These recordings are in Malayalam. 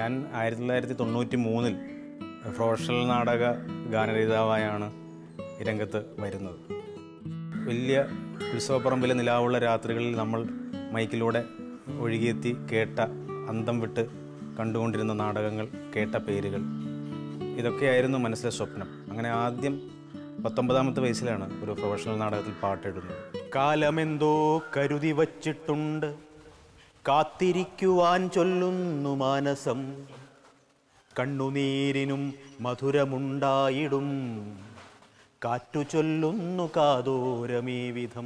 ഞാൻ ആയിരത്തി തൊള്ളായിരത്തി തൊണ്ണൂറ്റി മൂന്നിൽ പ്രൊഫഷണൽ നാടക ഗാനരചയിതാവായാണ് ഈ രംഗത്ത് വരുന്നത് വലിയ ഉത്സവപ്പറമ്പിലെ നിലാവുള്ള രാത്രികളിൽ നമ്മൾ മൈക്കിലൂടെ ഒഴുകിയെത്തി കേട്ട അന്തം വിട്ട് കണ്ടുകൊണ്ടിരുന്ന നാടകങ്ങൾ കേട്ട പേരുകൾ ഇതൊക്കെയായിരുന്നു മനസ്സിലെ സ്വപ്നം അങ്ങനെ ആദ്യം പത്തൊമ്പതാമത്തെ വയസ്സിലാണ് ഒരു പ്രൊഫഷണൽ നാടകത്തിൽ പാട്ടെഴുതുന്നത് കാലമെന്തോ കരുതി വച്ചിട്ടുണ്ട് കാത്തിരിക്കുവാൻ ചൊല്ലുന്നു മാനസം കണ്ണുനീരിനും മധുരമുണ്ടായിടും കാറ്റു ചൊല്ലുന്നു കാതോരമീ വിധം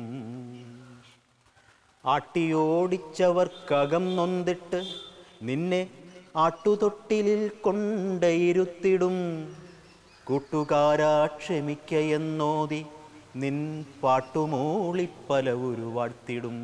ആട്ടിയോടിച്ചവർക്കകം നൊന്തിട്ട് നിന്നെ ആട്ടുതൊട്ടിലിൽ കൊണ്ടയിരുത്തിടും കൂട്ടുകാരാ ക്ഷമിക്കയെന്നോതി നിൻ പാട്ടുമൂളിപ്പലവുരു വാഴ്ത്തിടും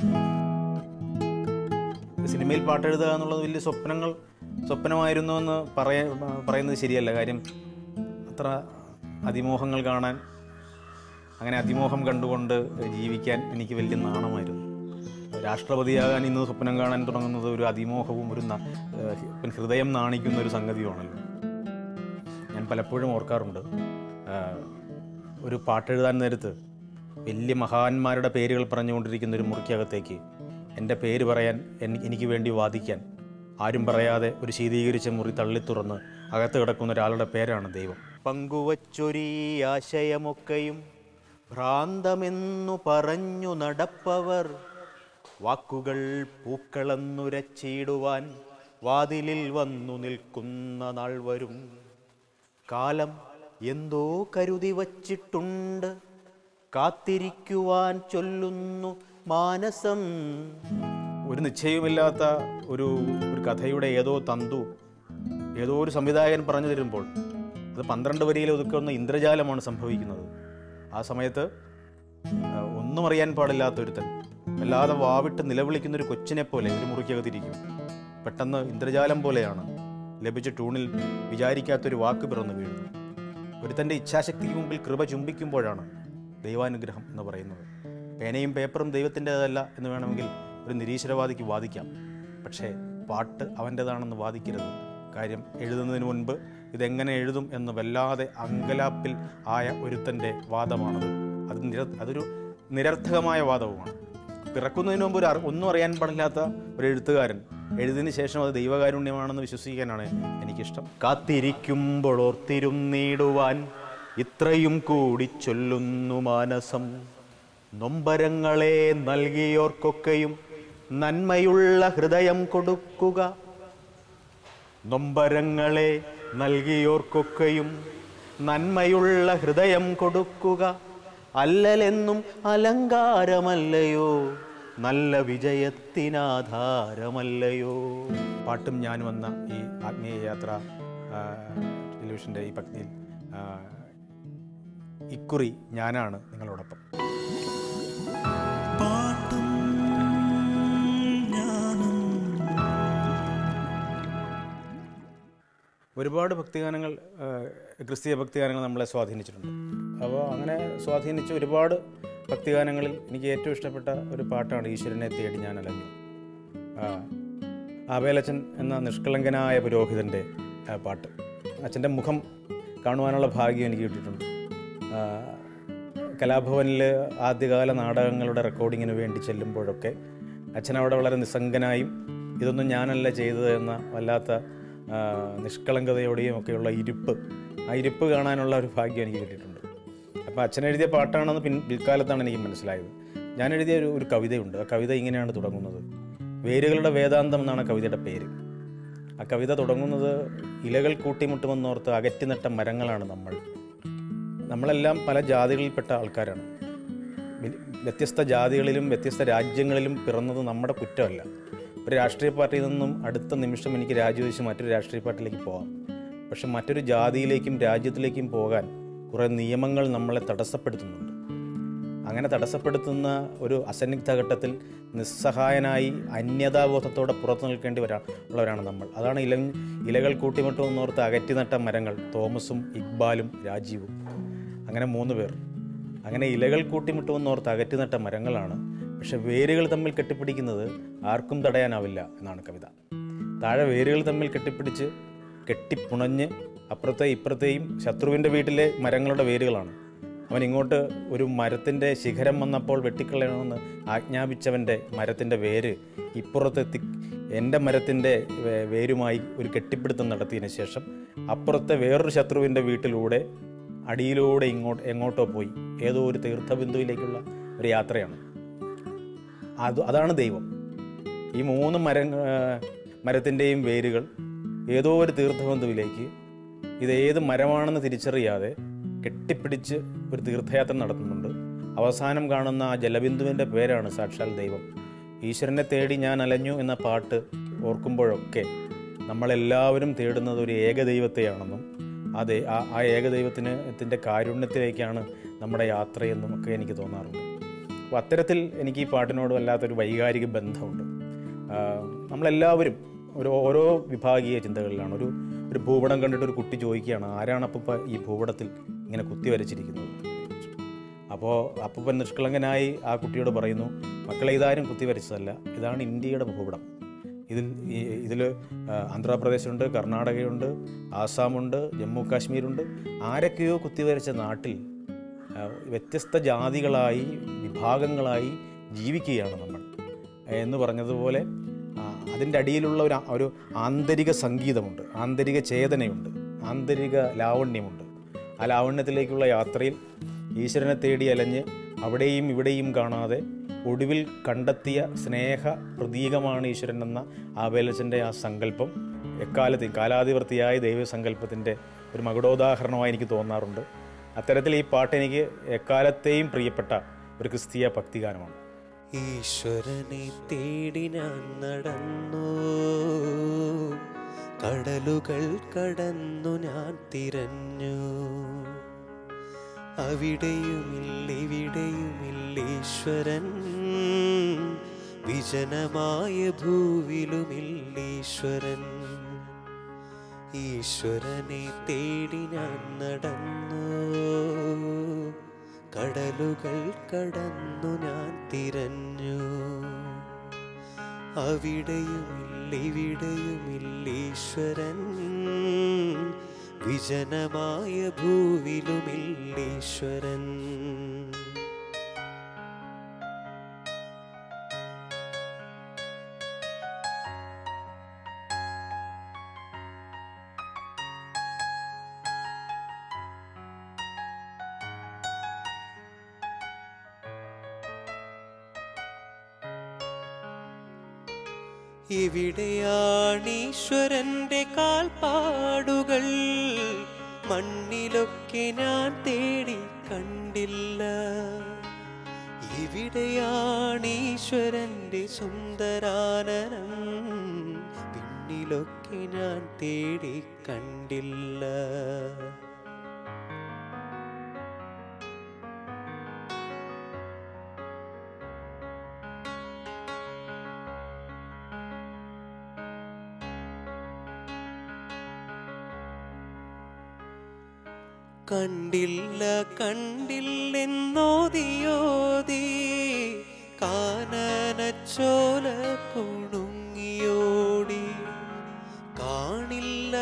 സിനിമയിൽ പാട്ടെഴുതുക എന്നുള്ളത് വലിയ സ്വപ്നങ്ങൾ സ്വപ്നമായിരുന്നു എന്ന് പറയ പറയുന്നത് ശരിയല്ല കാര്യം അത്ര അതിമോഹങ്ങൾ കാണാൻ അങ്ങനെ അതിമോഹം കണ്ടുകൊണ്ട് ജീവിക്കാൻ എനിക്ക് വലിയ നാണമായിരുന്നു രാഷ്ട്രപതിയാകാൻ ഇന്ന് സ്വപ്നം കാണാൻ തുടങ്ങുന്നത് ഒരു അതിമോഹവും ഒരു ന- ഏഹ് പിന്നെ ഹൃദയം നാണിക്കുന്ന ഒരു സംഗതിയുമാണല്ലോ ഞാൻ പലപ്പോഴും ഓർക്കാറുണ്ട് ആഹ് ഒരു പാട്ടെഴുതാൻ നേരത്ത് വലിയ മഹാന്മാരുടെ പേരുകൾ പറഞ്ഞുകൊണ്ടിരിക്കുന്ന ഒരു മുറിക്കകത്തേക്ക് എൻ്റെ പേര് പറയാൻ എൻ- എനിക്ക് വേണ്ടി വാദിക്കാൻ ആരും പറയാതെ ഒരു ശീതീകരിച്ച മുറി തള്ളിത്തുറന്ന് അകത്ത് കിടക്കുന്ന ഒരാളുടെ പേരാണ് ദൈവം പങ്കുവച്ചൊരീ ആശയമൊക്കെയും ഭ്രാന്തമെന്നു പറഞ്ഞു നടപ്പവർ വാക്കുകൾ പൂക്കളെന്നുരച്ചിടുവാൻ വാതിലിൽ വന്നു നിൽക്കുന്ന നാൾ വരും കാലം എന്തോ കരുതി വച്ചിട്ടുണ്ട് കാത്തിരിക്കുവാൻ ചൊല്ലുന്നു മാനസം ഒരു നിശ്ചയവുമില്ലാത്ത ഒരു ഒരു കഥയുടെ ഏതോ തന്തു ഏതോ ഒരു സംവിധായകൻ പറഞ്ഞു തരുമ്പോൾ അത് പന്ത്രണ്ട് വരിയിൽ ഒതുക്കുന്ന ഇന്ദ്രജാലമാണ് സംഭവിക്കുന്നത് ആ സമയത്ത് ആ, ഒന്നും അറിയാൻ പാടില്ലാത്ത ഒരുത്തൻ വല്ലാതെ വാവിട്ട് നിലവിളിക്കുന്ന ഒരു കൊച്ചിനെ പോലെ ഒരു മുറിക്കകത്തിരിക്കും പെട്ടെന്ന് ഇന്ദ്രജാലം പോലെയാണ് ലഭിച്ച ടൂണിൽ വിചാരിക്കാത്തൊരു വാക്ക് പിറന്നു വീഴുന്നു ഒരുത്തൻ്റെ ഇച്ഛാശക്തിക്ക് മുമ്പിൽ കൃപ ചുംബിക്കുമ്പോഴാണ് ദൈവാനുഗ്രഹം എന്ന് പറയുന്നത് പേനയും പേപ്പറും ദൈവത്തിൻ്റെതല്ല എന്ന് വേണമെങ്കിൽ ഒരു നിരീശ്വരവാദിക്ക് വാദിക്കാം പക്ഷേ പാട്ട് അവൻ്റേതാണെന്ന് വാദിക്കരുത് കാര്യം എഴുതുന്നതിന് മുൻപ് ഇതെങ്ങനെ എഴുതും എന്ന് വല്ലാതെ അങ്കലാപ്പിൽ ആയ ഒരുത്തൻ്റെ വാദമാണത് അത് നിര അതൊരു നിരർത്ഥകമായ വാദവുമാണ് പിറക്കുന്നതിന് മുമ്പ് ഒരു അറി- ഒന്നും അറിയാൻ പാടില്ലാത്ത ഒരു എഴുത്തുകാരൻ എഴുതിന് ശേഷം അത് ദൈവകാരുണ്യമാണെന്ന് വിശ്വസിക്കാനാണ് എനിക്കിഷ്ടം കാത്തിരിക്കുമ്പോൾ ഓർത്തിരുന്നിടുവാൻ ഇത്രയും കൂടി ചൊല്ലുന്നു മാനസം നൊമ്പരങ്ങളെ നൽകിയോർക്കൊക്കെയും നന്മയുള്ള ഹൃദയം കൊടുക്കുക നൊമ്പരങ്ങളെ നൽകിയോർക്കൊക്കെയും നന്മയുള്ള ഹൃദയം കൊടുക്കുക അല്ലലെന്നും അലങ്കാരമല്ലയോ നല്ല വിജയത്തിനാധാരമല്ലയോ പാട്ടും ഞാനും എന്ന ഈ ആത്മീയ യാത്ര ആ, ടെലിവിഷൻ്റെ ഈ പക്തിയിൽ ആ, ഇക്കുറി ഞാനാണ് നിങ്ങളോടൊപ്പം പാട്ടും ഞാനും ഒരുപാട് ഭക്തിഗാനങ്ങൾ ആ, ക്രിസ്തീയ ഭക്തിഗാനങ്ങൾ നമ്മളെ സ്വാധീനിച്ചിട്ടുണ്ട് അപ്പോൾ അങ്ങനെ സ്വാധീനിച്ച ഒരുപാട് ഭക്തിഗാനങ്ങളിൽ എനിക്ക് ഏറ്റവും ഇഷ്ടപ്പെട്ട ഒരു പാട്ടാണ് ഈശ്വരനെ തേടി ഞാൻ അലഞ്ഞു ആ, ആബേലച്ചൻ എന്ന നിഷ്കളങ്കനായ പുരോഹിതൻ്റെ ആ, പാട്ട് അച്ഛൻ്റെ മുഖം കാണുവാനുള്ള ഭാഗ്യം എനിക്ക് കിട്ടിയിട്ടുണ്ട് ആ, കലാഭവനിൽ ആദ്യകാല നാടകങ്ങളുടെ റെക്കോർഡിങ്ങിന് വേണ്ടി ചെല്ലുമ്പോഴൊക്കെ അച്ഛൻ അവിടെ വളരെ നിസ്സംഗനായും ഇതൊന്നും ഞാനല്ല ചെയ്തത് എന്ന വല്ലാത്ത ആ, നിഷ്കളങ്കതയോടെയും ഒക്കെയുള്ള ഇരിപ്പ് ആ ഇരിപ്പ് കാണാനുള്ള ഒരു ഭാഗ്യം എനിക്ക് കിട്ടിയിട്ടുണ്ട് അപ്പോൾ അച്ഛൻ എഴുതിയ പാട്ടാണെന്ന് പിൻ പിൽക്കാലത്താണ് എനിക്ക് മനസ്സിലായത് ഞാൻ എഴുതിയ ഒരു ഒരു കവിതയുണ്ട് ആ കവിത ഇങ്ങനെയാണ് തുടങ്ങുന്നത് വേരുകളുടെ വേദാന്തം എന്നാണ് ആ കവിതയുടെ പേര് ആ കവിത തുടങ്ങുന്നത് ഇലകൾ കൂട്ടിമുട്ടുമെന്നോർത്ത് അകറ്റി നട്ട മരങ്ങളാണ് നമ്മൾ നമ്മളെല്ലാം പല ജാതികളിൽപ്പെട്ട ആൾക്കാരാണ് വി- വ്യത്യസ്ത ജാതികളിലും വ്യത്യസ്ത രാജ്യങ്ങളിലും പിറന്നത് നമ്മുടെ കുറ്റമല്ല ഒരു രാഷ്ട്രീയ പാർട്ടിയിൽ നിന്നും അടുത്ത നിമിഷം എനിക്ക് രാജിവെച്ച് മറ്റൊരു രാഷ്ട്രീയ പാർട്ടിയിലേക്ക് പോകാം പക്ഷെ മറ്റൊരു ജാതിയിലേക്കും രാജ്യത്തിലേക്കും പോകാൻ കുറേ നിയമങ്ങൾ നമ്മളെ തടസ്സപ്പെടുത്തുന്നുണ്ട് അങ്ങനെ തടസ്സപ്പെടുത്തുന്ന ഒരു അസന്നിഗ്ധ ഘട്ടത്തിൽ നിസ്സഹായനായി അന്യതാബോധത്തോടെ പുറത്തു നിൽക്കേണ്ടി വരാ ഉള്ളവരാണ് നമ്മൾ അതാണ് ഇല ഇലകൾ കൂട്ടിമുട്ടുമെന്നോർത്ത് അകറ്റി നട്ട മരങ്ങൾ തോമസും ഇക്ബാലും രാജീവും അങ്ങനെ മൂന്ന് പേർ അങ്ങനെ ഇലകൾ കൂട്ടിമുട്ടുമെന്നോർത്ത് അകറ്റി നട്ട മരങ്ങളാണ് പക്ഷെ വേരുകൾ തമ്മിൽ കെട്ടിപ്പിടിക്കുന്നത് ആർക്കും തടയാനാവില്ല എന്നാണ് കവിത താഴെ വേരുകൾ തമ്മിൽ കെട്ടിപ്പിടിച്ച് കെട്ടിപ്പുണഞ്ഞ് അപ്പുറത്തെ ഇപ്പുറത്തെയും ശത്രുവിൻ്റെ വീട്ടിലെ മരങ്ങളുടെ വേരുകളാണ് അവൻ ഇങ്ങോട്ട് ഒരു മരത്തിൻ്റെ ശിഖരം വന്നപ്പോൾ വെട്ടിക്കളയണമെന്ന് ആജ്ഞാപിച്ചവൻ്റെ മരത്തിൻ്റെ വേര് ഇപ്പുറത്തെത്തി എൻ്റെ മരത്തിൻ്റെ വേ- വേരുമായി ഒരു കെട്ടിപ്പിടുത്തം നടത്തിയതിന് ശേഷം അപ്പുറത്തെ വേറൊരു ശത്രുവിൻ്റെ വീട്ടിലൂടെ അടിയിലൂടെ ഇങ്ങോട്ട് എങ്ങോട്ടോ പോയി ഏതോ ഒരു തീർത്ഥബിന്ദുവിലേക്കുള്ള ഒരു യാത്രയാണ് അത് അതാണ് ദൈവം ഈ മൂന്ന് മര മരത്തിൻ്റെയും വേരുകൾ ഏതോ ഒരു തീർത്ഥബന്ധുവിലേക്ക് ഇത് ഏത് മരമാണെന്ന് തിരിച്ചറിയാതെ കെട്ടിപ്പിടിച്ച് ഒരു തീർത്ഥയാത്ര നടത്തുന്നുണ്ട് അവസാനം കാണുന്ന ആ ജലബിന്ദുവിൻ്റെ പേരാണ് സാക്ഷാൽ ദൈവം ഈശ്വരനെ തേടി ഞാൻ അലഞ്ഞു എന്ന പാട്ട് ഓർക്കുമ്പോഴൊക്കെ നമ്മളെല്ലാവരും തേടുന്നത് ഒരു ഏകദൈവത്തെയാണെന്നും അതെ ആ ആ ഏകദൈവത്തിന് ത്തിൻ്റെ കാരുണ്യത്തിലേക്കാണ് നമ്മുടെ യാത്രയെന്നും ഒക്കെ എനിക്ക് തോന്നാറുണ്ട് അപ്പോൾ അത്തരത്തിൽ എനിക്ക് ഈ പാട്ടിനോട് വല്ലാത്തൊരു വൈകാരിക ബന്ധമുണ്ട് ആ, നമ്മളെല്ലാവരും ഒരു ഓരോ വിഭാഗീയ ചിന്തകളിലാണ് ഒരു ഒരു ഭൂപടം കണ്ടിട്ട് ഒരു കുട്ടി ചോദിക്കുകയാണ് ആരാണ് അപ്പൂപ്പ ഈ ഭൂപടത്തിൽ ഇങ്ങനെ കുത്തി വരച്ചിരിക്കുന്നത് അപ്പോൾ അപ്പൂപ്പൻ നിഷ്കളങ്കനായി ആ കുട്ടിയോട് പറയുന്നു മക്കളെ ഇതാരും കുത്തി വരച്ചതല്ല ഇതാണ് ഇന്ത്യയുടെ ഭൂപടം ഇതിൽ ഇതിൽ ആന്ധ്രാപ്രദേശുണ്ട് കർണാടകയുണ്ട് ആസാമുണ്ട് ജമ്മു കാശ്മീരുണ്ട് ആരൊക്കെയോ കുത്തിവരച്ച നാട്ടിൽ ആ, വ്യത്യസ്ത ജാതികളായി വിഭാഗങ്ങളായി ജീവിക്കുകയാണ് നമ്മൾ എന്ന് പറഞ്ഞതുപോലെ ആ, അതിൻ്റെ അടിയിലുള്ള ഒരു ആ- ഒരു ആന്തരിക സംഗീതമുണ്ട് ആന്തരിക ചേതനയുണ്ട് ആന്തരിക ലാവണ്യമുണ്ട് ആ ലാവണ്യത്തിലേക്കുള്ള യാത്രയിൽ ഈശ്വരനെ തേടി അലഞ്ഞ് അവിടെയും ഇവിടെയും കാണാതെ ഒടുവിൽ കണ്ടെത്തിയ സ്നേഹ പ്രതീകമാണ് ഈശ്വരൻ എന്ന ആബേലച്ചൻ്റെ ആ സങ്കല്പം എക്കാലത്തെയും കാലാതിവർത്തിയായ ദൈവസങ്കല്പത്തിൻ്റെ ഒരു മകുടോദാഹരണമായി എനിക്ക് തോന്നാറുണ്ട് അത്തരത്തിൽ ഈ പാട്ട് എനിക്ക് എക്കാലത്തെയും പ്രിയപ്പെട്ട ഒരു ക്രിസ്തീയ ഭക്തിഗാനമാണ് ഈശ്വരനെ തേടി ഞാൻ നടന്നു കടലുകൾ കടന്നു ഞാൻ തിരഞ്ഞു അവിടെയുമില്ല ഇവിടെയുമില്ല ഈശ്വരൻ വിജനമായ ഭൂവിലുമില്ല ഈശ്വരൻ ഈശ്വരനെ തേടി ഞാൻ നടന്നു കടലുകൾ കടന്നു ഞാൻ തിരഞ്ഞു അവിടെയുമില്ല ഇവിടെയുമില്ല ഈശ്വരൻ വിജനമായ ഭൂവിലുമില്ല ഈശ്വരൻ ഇവിടെയാണീശ്വരന്റെ കാൽപ്പാടുകൾ മണ്ണിലൊക്കെ ഞാൻ തേടി കണ്ടില്ല ഇവിടെയാണീശ്വരന്റെ സുന്ദരാനനം പിന്നിലൊക്കെ ഞാൻ തേടി കണ്ടില്ല കണ്ടില്ല കണ്ടില്ലെന്നോതിയോതി കാനനച്ചോല കുണുങ്ങിയോടി കാണില്ല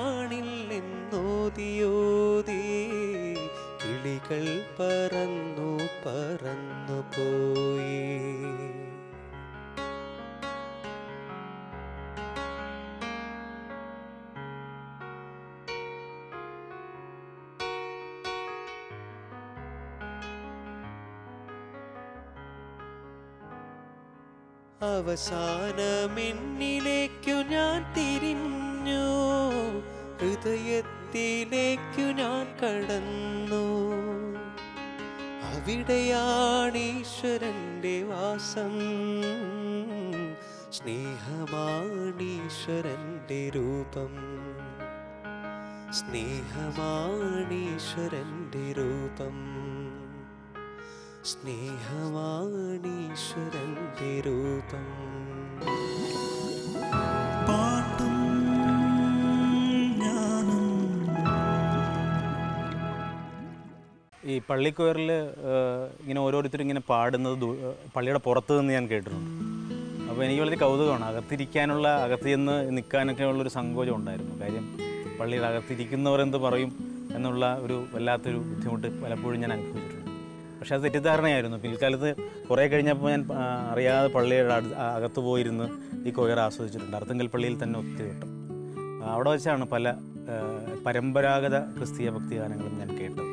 കാണില്ലെന്നോതിയോതി കിളികൾ പറന്നു പറന്നു പോയി അവസാനമെന്നിലേക്കു ഞാൻ തിരിഞ്ഞു ഹൃദയത്തിലേക്കു ഞാൻ കടന്നു അവിടെയാണീശ്വരന്റെ വാസം സ്നേഹമാണീശ്വരന്റെ രൂപം സ്നേഹമാണീശ്വരന്റെ രൂപം സ്നേഹമാണീശ്വരന്റെ രൂപം പാട്ടും ഞാനും ഈ പള്ളിക്കോയറിൽ ഇങ്ങനെ ഓരോരുത്തരും ഇങ്ങനെ പാടുന്നത് ദൂ- പള്ളിയുടെ പുറത്ത് നിന്ന് ഞാൻ കേട്ടിട്ടുണ്ട് അപ്പോൾ അപ്പോൾ എനിക്ക് വളരെ കൗതുകമാണ് അകത്തിരിക്കാനുള്ള അകത്ത് ചെന്ന് നിൽക്കാനൊക്കെ ഉള്ളൊരു സങ്കോചം ഉണ്ടായിരുന്നു കാര്യം പള്ളിയുടെ അകത്തിരിക്കുന്നവർ എന്ത് പറയും എന്നുള്ള ഒരു വല്ലാത്തൊരു ബുദ്ധിമുട്ട് പലപ്പോഴും ഞാൻ അനുഭവിച്ചിട്ടുണ്ട് പക്ഷേ അത് തെറ്റിദ്ധാരണയായിരുന്നു പിൽക്കാലത്ത് കുറേ കഴിഞ്ഞപ്പോൾ ഞാൻ ആ, അറിയാതെ പള്ളിയുടെ അടു ആ, അകത്ത് പോയിരുന്ന് ഈ കൊയർ ആസ്വദിച്ചിട്ടുണ്ട് അർത്തുങ്കൽ പള്ളിയിൽ തന്നെ ഒത്തിരി വട്ടം ആ, അവിടെ വെച്ചാണ് പല ആ, പരമ്പരാഗത ക്രിസ്തീയ ഭക്തിഗാനങ്ങളും ഞാൻ കേട്ടത്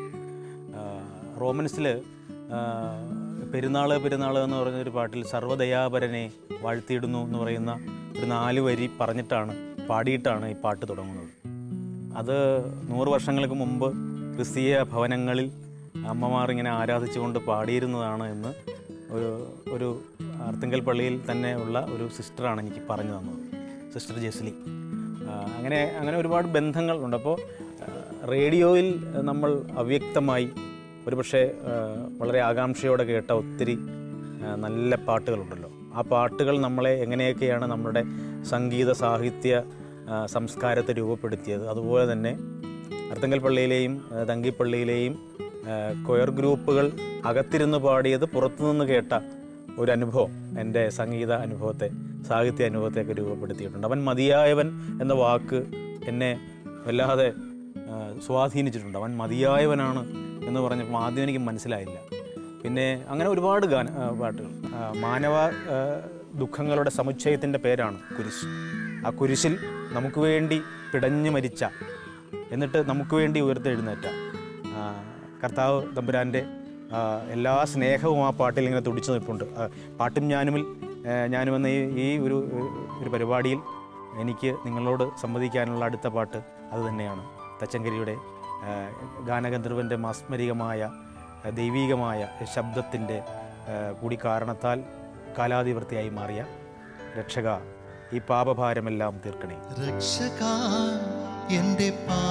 റോമൻസിൽ പെരുന്നാൾ പെരുന്നാൾ എന്ന് പറയുന്ന ഒരു പാട്ടിൽ സർവ്വദയാപരനെ വാഴ്ത്തിയിടുന്നു എന്ന് പറയുന്ന ഒരു നാല് വരി പറഞ്ഞിട്ടാണ് പാടിയിട്ടാണ് ഈ പാട്ട് തുടങ്ങുന്നത് അത് നൂറ് വർഷങ്ങൾക്ക് മുമ്പ് ക്രിസ്തീയ ഭവനങ്ങളിൽ അമ്മമാർ ഇങ്ങനെ ആരാധിച്ചുകൊണ്ട് പാടിയിരുന്നതാണ് എന്ന് ഒരു ഒരു ആർത്തിങ്കൽ പള്ളിയിൽ തന്നെ ഉള്ള ഒരു സിസ്റ്ററാണ് എനിക്ക് പറഞ്ഞു തന്നത് സിസ്റ്റർ ജെസ്ലി ആ, അങ്ങനെ അങ്ങനെ ഒരുപാട് ബന്ധങ്ങൾ ഉണ്ട് അപ്പോൾ റേഡിയോയിൽ നമ്മൾ അവ്യക്തമായി ഒരുപക്ഷെ ആ, വളരെ ആകാംക്ഷയോടെ കേട്ട ഒത്തിരി ആ, നല്ല പാട്ടുകളുണ്ടല്ലോ ആ പാട്ടുകൾ നമ്മളെ എങ്ങനെയൊക്കെയാണ് നമ്മുടെ സംഗീത സാഹിത്യ ആ, സംസ്കാരത്തെ രൂപപ്പെടുത്തിയത് അതുപോലെ തന്നെ അർത്തങ്കൽ പള്ളിയിലെയും ആ, തങ്കിപ്പള്ളിയിലെയും ആ, കൊയർ ഗ്രൂപ്പുകൾ അകത്തിരുന്ന് പാടിയത് പുറത്തുനിന്ന് കേട്ട ഒരു അനുഭവം എൻ്റെ സംഗീത അനുഭവത്തെ സാഹിത്യ അനുഭവത്തെയൊക്കെ രൂപപ്പെടുത്തിയിട്ടുണ്ട് അവൻ മതിയായവൻ എന്ന വാക്ക് എന്നെ വല്ലാതെ ആ, സ്വാധീനിച്ചിട്ടുണ്ട് അവൻ മതിയായവനാണ് എന്ന് പറഞ്ഞപ്പോൾ ആദ്യം എനിക്ക് മനസ്സിലായില്ല പിന്നെ അങ്ങനെ ഒരുപാട് ഗാന ആ, പാട്ടുകൾ ആ, മാനവ ആ, ദുഃഖങ്ങളുടെ സമുച്ചയത്തിൻ്റെ പേരാണ് കുരിശ് ആ കുരിശിൽ നമുക്ക് വേണ്ടി പിടഞ്ഞു മരിച്ച എന്നിട്ട് നമുക്ക് വേണ്ടി ഉയർത്തെഴുന്നേറ്റ ആ, കർത്താവ് തമ്പുരാൻ്റെ ആ, എല്ലാ സ്നേഹവും ആ പാട്ടിൽ ഇങ്ങനെ തുടിച്ചു നിൽപ്പുണ്ട് ആ, പാട്ടും ഞാനുമിൽ ആ, ഞാനുമെന്ന ഈ ഈ ഒരു ഒരു പരിപാടിയിൽ എനിക്ക് നിങ്ങളോട് സംവദിക്കാനുള്ള അടുത്ത പാട്ട് അത് തന്നെയാണ് തച്ചങ്കരിയുടെ ആ, ഗാനഗന്ധർവൻ്റെ മാസ്മരികമായ ആ, ദൈവീകമായ ശബ്ദത്തിൻ്റെ ആ, കൂടി കാരണത്താൽ കാലാധിപത്യമായി മാറിയ രക്ഷക ഈ പാപഭാരമെല്ലാം തീർക്കണേ രക്ഷക എന്റെ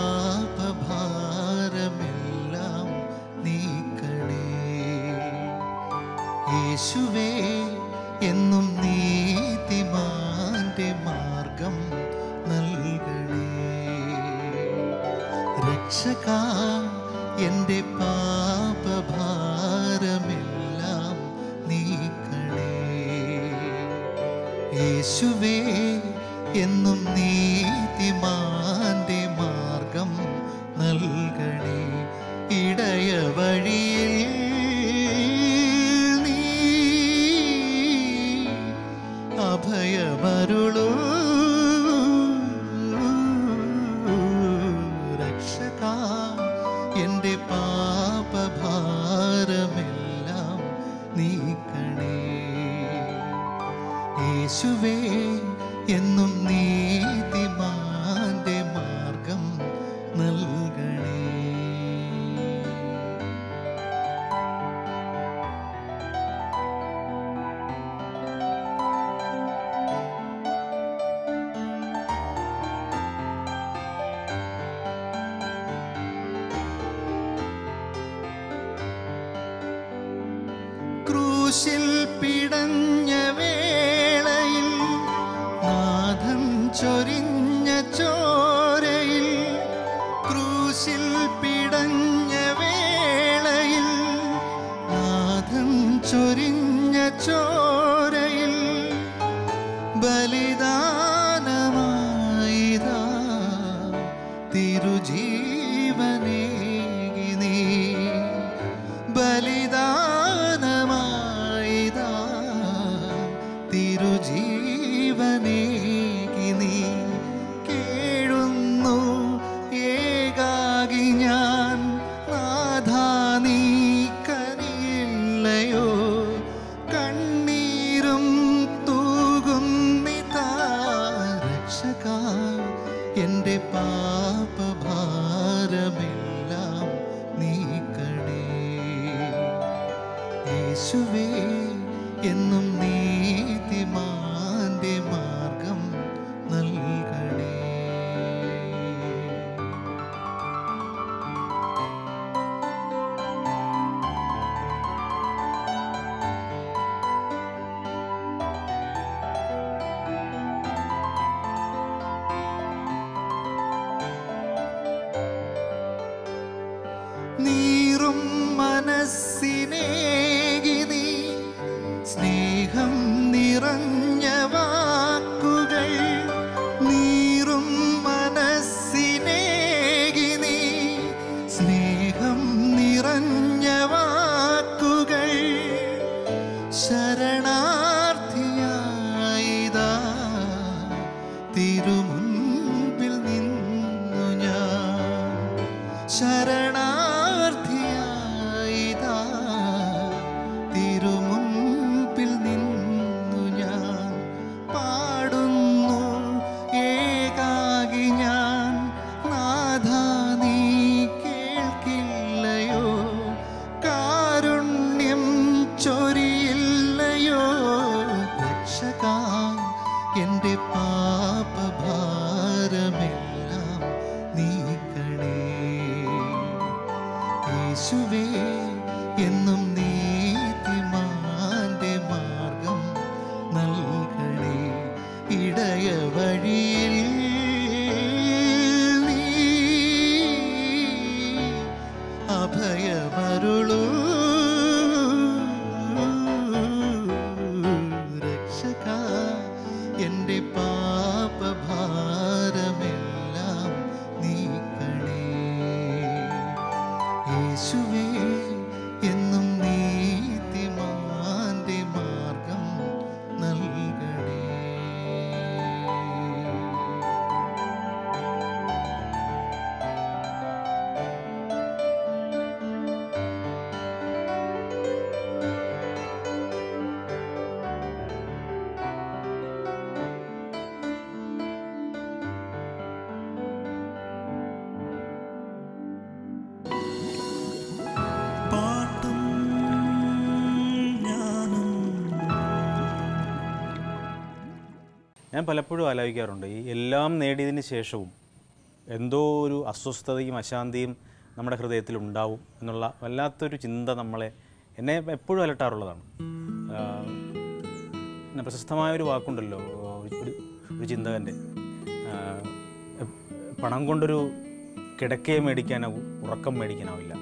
പാപഭാരമെല്ലാം നീക്കണേ യേശുവേ എന്നും നീതിമാന്റെ മാർഗം നൽകണേ രക്ഷക എന്റെ പാപഭാരമെല്ലാം നീക്കണേ യേശുവേ എന്നും നീതിമാന്റെ മാർഗം നൽകണേ ഇടയ വഴിയിൽ നീ അഭയമരുളൂ രക്ഷക എൻ്റെ പാപഭാരമെല്ലാം നീക്കണേ യേശുവേ എന്നും നീതിമാന്റെ മാർഗം നൽകണേ ക്രൂശിൽ പിടഞ്ഞ വേളയിൽ നാഥൻ ചൊരിഞ്ഞ ചോരയിൽ ക്രൂശിൽ പിടഞ്ഞ വേളയിൽ നാഥൻ ചൊരിഞ്ഞ ചോരയിൽ ബലിദാനമായിതാ തിരുജീവനേകി നീ ബലിദാനമായിതാ തിരുജീവനേകി നീ കേഴുന്നു ഏകാകി ഞാൻ നാഥാ നീ കനിയില്ലയോ കണ്ണീരും തൂകുന്നിതാ രക്ഷക എൻ്റെ പാപഭാരമെല്ലാം നീക്കണേ യേശുവേ എന്നും നീതിമാന്റെ മാർഗം നൽകണേ നീറും മനസ്സിനേകി നീ സ്നേഹം നിറഞ്ഞ യേശുവേ എന്നും നീതിമാന്റെ മാർഗം നൽകണേ ഇടയ വഴിയിൽ നീ അഭയമരുളൂ രക്ഷക എൻ്റെ പാപഭാരമെല്ലാം നീക്കണേ യേശുവേ എന്നും നീതിമാന്റെ മാർഗം നൽകണേ പാട്ടും ജ്ഞാനം ഞാൻ പലപ്പോഴും ആലോചിക്കാറുണ്ട് ഈ എല്ലാം നേടിയതിന് ശേഷവും എന്തോ ഒരു അസ്വസ്ഥതയും അശാന്തിയും നമ്മുടെ ഹൃദയത്തിൽ ഉണ്ടാവും എന്നുള്ള വല്ലാത്തൊരു ചിന്ത നമ്മളെ എന്നെ എപ്പോഴും അലട്ടാറുള്ളതാണ് ആഹ് പിന്നെ പ്രശസ്തമായ ഒരു വാക്കുണ്ടല്ലോ ഒരു ഒരു ചിന്തകൻ്റെ ആഹ് എപ്- പണം കൊണ്ടൊരു കിടക്കയെ മേടിക്കാനാവും ഉറക്കം മേടിക്കാനാവില്ല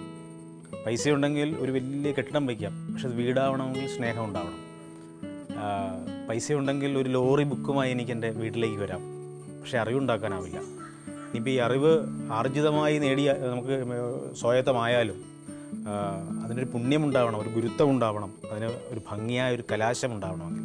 പൈസ ഉണ്ടെങ്കിൽ ഒരു വലിയ കെട്ടിടം വയ്ക്കാം പക്ഷെ അത് വീടാവണമെങ്കിൽ സ്നേഹം ഉണ്ടാവണം ആ, പൈസ ഉണ്ടെങ്കിൽ ഒരു ലോറി ബുക്കുമായി എനിക്ക് എൻ്റെ വീട്ടിലേക്ക് വരാം പക്ഷെ അറിവുണ്ടാക്കാനാവില്ല ഇനിയിപ്പോൾ ഈ അറിവ് ആർജിതമായി നേടിയ നമുക്ക് സ്വായത്തമായാലും ആ, അതിനൊരു പുണ്യമുണ്ടാവണം ഒരു ഗുരുത്വം ഉണ്ടാവണം അതിന് ഒരു ഭംഗിയായ ഒരു കലാശം ഉണ്ടാവണമെങ്കിൽ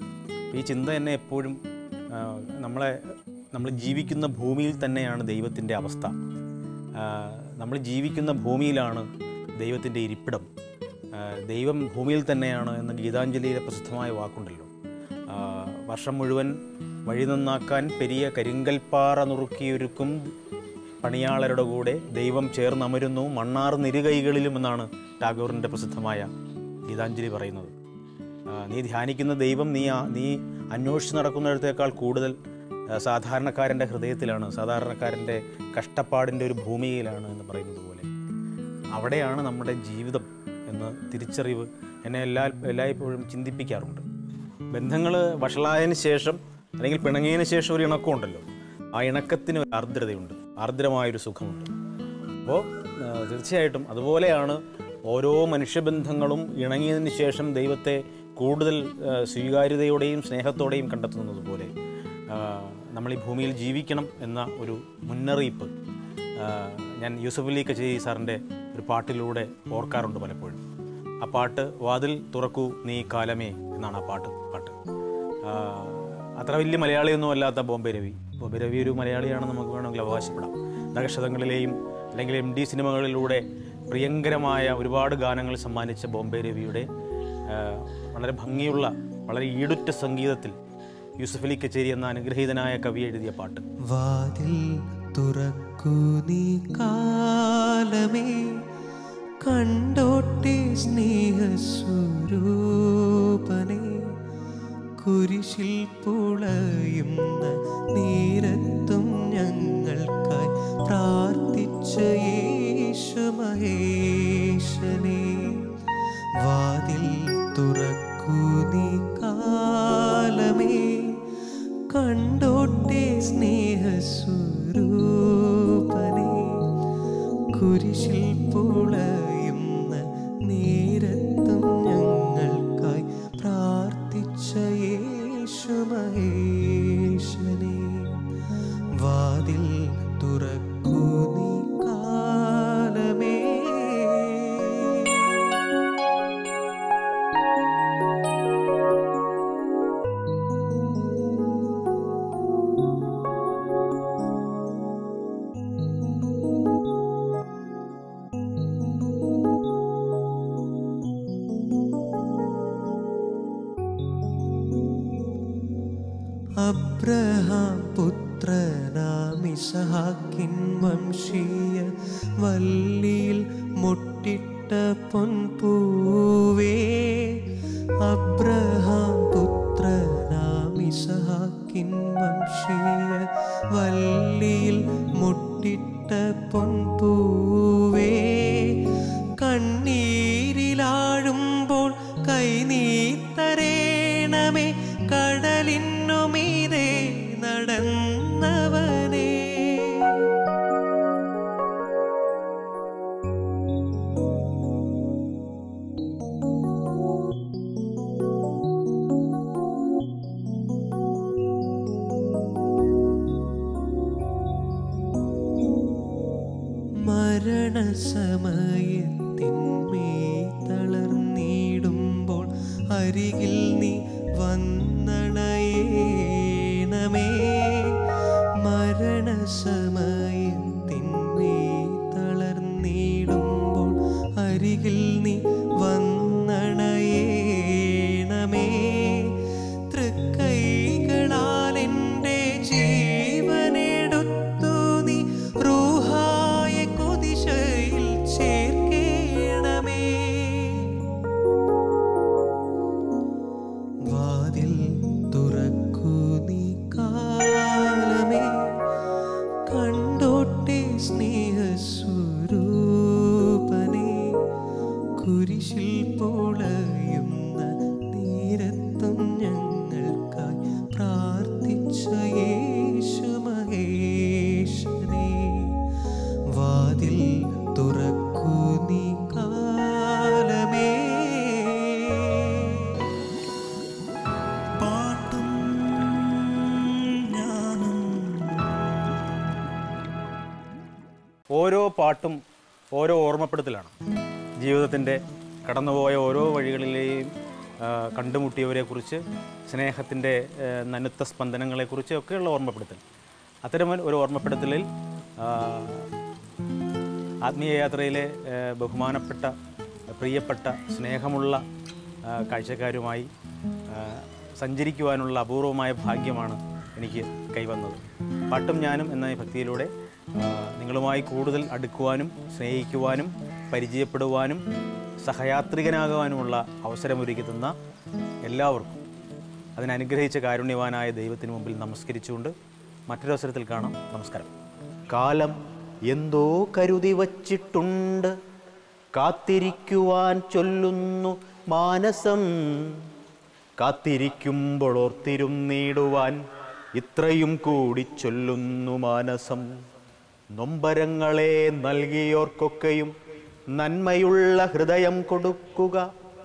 ഈ ചിന്ത എന്നെ എപ്പോഴും ആ, നമ്മളെ നമ്മൾ ജീവിക്കുന്ന ഭൂമിയിൽ തന്നെയാണ് ദൈവത്തിൻ്റെ അവസ്ഥ ആ, നമ്മൾ ജീവിക്കുന്ന ഭൂമിയിലാണ് ദൈവത്തിൻ്റെ ഇരിപ്പിടം ആ, ദൈവം ഭൂമിയിൽ തന്നെയാണ് എന്ന ഗീതാഞ്ജലിയിലെ പ്രസിദ്ധമായ വാക്കുണ്ടല്ലോ ആ, വർഷം മുഴുവൻ വഴി നന്നാക്കാൻ പെരിയ കരിങ്കൽപ്പാറ നുറുക്കിയൊരുക്കും പണിയാളരുടെ കൂടെ ദൈവം ചേർന്നമരുന്നു മണ്ണാർ നിരുകൈകളിലും എന്നാണ് ടാഗോറിൻ്റെ പ്രസിദ്ധമായ ഗീതാഞ്ജലി പറയുന്നത് ആ, നീ ധ്യാനിക്കുന്ന ദൈവം നീ ആ- നീ അന്വേഷിച്ച് നടക്കുന്നിടത്തേക്കാൾ കൂടുതൽ ആ, സാധാരണക്കാരൻ്റെ ഹൃദയത്തിലാണ് സാധാരണക്കാരൻ്റെ കഷ്ടപ്പാടിൻ്റെ ഒരു ഭൂമിയിലാണ് എന്ന് പറയുന്നത് പോലെ അവിടെയാണ് നമ്മുടെ ജീവിതം എന്ന തിരിച്ചറിവ് എന്നെ എല്ലാ എല്ലായ്പ്പോഴും ചിന്തിപ്പിക്കാറുണ്ട് ബന്ധങ്ങൾ വഷളായതിന് ശേഷം അല്ലെങ്കിൽ പിണങ്ങിയതിന് ശേഷം ഒരു ഇണക്കമുണ്ടല്ലോ ആ ഇണക്കത്തിന് ഒരു ആർദ്രതയുണ്ട് ആർദ്രമായൊരു സുഖമുണ്ട് അപ്പോൾ തീർച്ചയായിട്ടും അതുപോലെയാണ് ഓരോ മനുഷ്യബന്ധങ്ങളും ഇണങ്ങിയതിന് ശേഷം ദൈവത്തെ കൂടുതൽ ആ, സ്വീകാര്യതയോടെയും സ്നേഹത്തോടെയും കണ്ടെത്തുന്നത് പോലെ ആ, നമ്മൾ ഈ ഭൂമിയിൽ ജീവിക്കണം എന്ന ഒരു മുന്നറിയിപ്പ് ആ, ഞാൻ യൂസഫ് അലി കച്ചേരി സാറിൻ്റെ ഒരു പാട്ടിലൂടെ ഓർക്കാറുണ്ട് പലപ്പോഴും ആ പാട്ട് വാതിൽ തുറക്കൂ നീ കാലമേ എന്നാണ് ആ പാട്ട് പാട്ട് ആ, അത്ര വലിയ മലയാളിയൊന്നും അല്ലാത്ത ബോംബെ രവി ബോംബെ രവി ഒരു മലയാളിയാണെന്ന് നമുക്ക് വേണമെങ്കിൽ അവകാശപ്പെടാം നഗക്ഷതങ്ങളിലെയും അല്ലെങ്കിൽ എം ഡി സിനിമകളിലൂടെ പ്രിയങ്കരമായ ഒരുപാട് ഗാനങ്ങൾ സമ്മാനിച്ച ബോംബെ രവിയുടെ ആ, വളരെ ഭംഗിയുള്ള വളരെ ഈടുറ്റ സംഗീതത്തിൽ യൂസഫ് അലി കച്ചേരി എന്ന അനുഗ്രഹീതനായ കവി എഴുതിയ പാട്ട് വാതിൽ തുറക്കൂ നീ കാലമേ കണ്ടോട്ടെ സ്നേഹസ്വരൂപനെ കുരിശിൽ പുളയുന്ന നേരത്തും ഞങ്ങൾക്കായി പ്രാർത്ഥിച്ച യേശു മഹേശനെ വാതിൽ തുറക്കൂ നീ കാലമേ കണ്ടോട്ടെ സ്നേഹസ്വരൂപനെ കുരിശിൽ പുളയുന്ന നേരത്തും ഞങ്ങൾക്കായി പ്രാർത്ഥിച്ച യേശു മഹേശനെ വാതിൽ തുറക്കൂ നീ കാലമേ അബ്രഹാം പുത്രനാമിസഹാക്കിൻ വംശീയ വല്ലിയിൽ മുട്ടിട്ട പൊൻപൂവേ അബ്രഹാം പുത്രനാമിസഹാക്കിൻ വംശീയ വല്ലിയിൽ മുട്ടിട്ട പൊൻപൂവേ കടലിനുമീതെ നടന്നവനേ മരണസമയത്തിന്മേ തളർന്നിടുമ്പോൾ അരികിൽ നീ വന്നണയേണമേ മരണസമയത്തിന്മേ തളർന്നിടുമ്പോൾ അരികിൽ നീ വന്നണയേണമേ തൃക്കൈകളാൽ എൻ്റെ ജീവനെടുത്തു നീ റൂഹായ കുതിശയിൽ ചേർക്കേണമേ വാതിൽ തുറക്കൂ നീ കാലമേ കണ്ടോട്ടെ സ്നേഹസ്വരൂപനെ കുരിശിൽ പൊളയുന്ന നേരത്തും ഞങ്ങൾക്കായി പ്രാർത്ഥിച്ച യേശു മഹേശനെ വാതിൽ തുറക്കൂ നീ കാലമേ പാട്ടും ഞാനും ഓരോ പാട്ടും ഓരോ ഓർമ്മപ്പെടുത്തലാണ് ജീവിതത്തിൻ്റെ കടന്നുപോയ ഓരോ വഴികളിലെയും ആ, കണ്ടുമുട്ടിയവരെക്കുറിച്ച് സ്നേഹത്തിൻ്റെ ആ, നനുത്ത സ്പന്ദനങ്ങളെക്കുറിച്ച് ഒക്കെയുള്ള ഓർമ്മപ്പെടുത്തൽ അത്തരം ഒരു ഓർമ്മപ്പെടുത്തലിൽ ആ, ആത്മീയ യാത്രയിലെ ആ, ബഹുമാനപ്പെട്ട പ്രിയപ്പെട്ട സ്നേഹമുള്ള ആ, കാഴ്ചക്കാരുമായി ആ, സഞ്ചരിക്കുവാനുള്ള അപൂർവമായ ഭാഗ്യമാണ് എനിക്ക് കൈവന്നത് പാട്ടും ഞാനും എന്ന ഈ ഭക്തിയിലൂടെ ആ, നിങ്ങളുമായി കൂടുതൽ അടുക്കുവാനും സ്നേഹിക്കുവാനും പരിചയപ്പെടുവാനും സഹയാത്രികനാകുവാനുമുള്ള അവസരമൊരുക്കി തന്ന എല്ലാവർക്കും അതിനനുഗ്രഹിച്ച കാരുണ്യവാനായ ദൈവത്തിന് മുമ്പിൽ നമസ്കരിച്ചുകൊണ്ട് മറ്റൊരവസരത്തിൽ കാണാം നമസ്കാരം കാലം എന്തോ കരുതി വച്ചിട്ടുണ്ട് കാത്തിരിക്കുവാൻ ചൊല്ലുന്നു മാനസം കാത്തിരിക്കുമ്പോൾ ഓർത്തിരുന്നിടുവാൻ ഇത്രയും കൂടി ചൊല്ലുന്നു മാനസം നൊമ്പരങ്ങളെ നൽകിയോർക്കൊക്കെയും നന്മയുള്ള ഹൃദയം കൊടുക്കുക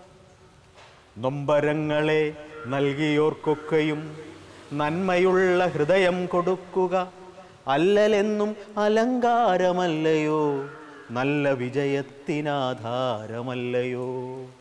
നൊമ്പരങ്ങളെ നൽകിയോർക്കൊക്കെയും നന്മയുള്ള ഹൃദയം കൊടുക്കുക അല്ലലെന്നും അലങ്കാരമല്ലയോ നല്ല വിജയത്തിനാധാരമല്ലയോ